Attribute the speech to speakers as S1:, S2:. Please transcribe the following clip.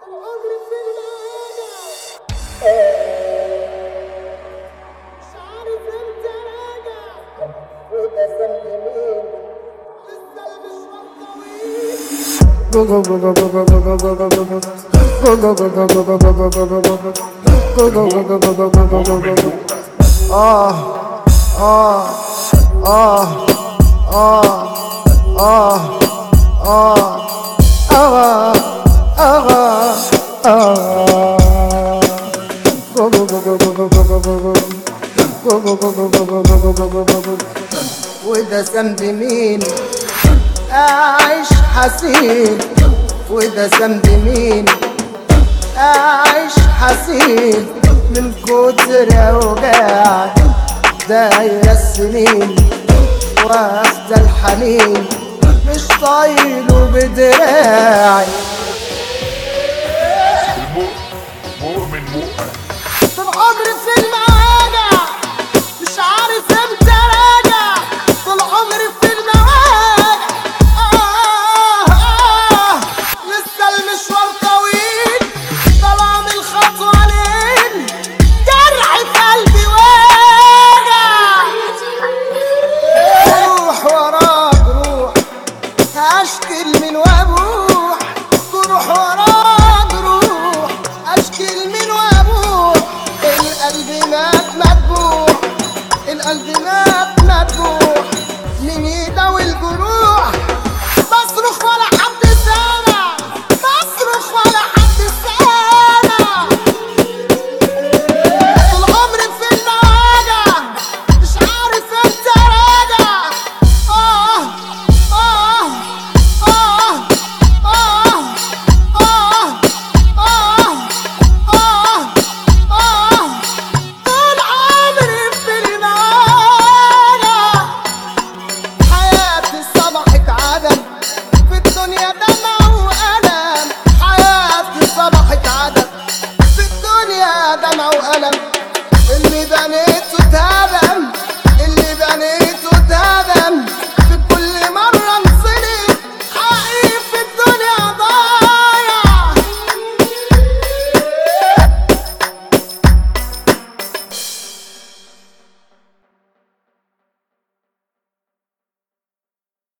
S1: العمر في المعنى مش عارف امتى راجع
S2: وده ذنب مين
S1: لسه المشوار طويل
S2: آه آه آه آه آه آه آه آه آه وده ذنب مين أعيش حزين وده ذنب مين أعيش حزين من كتر أوجاع دايرة السنين وأفضل الحنين مش طايله بدراعي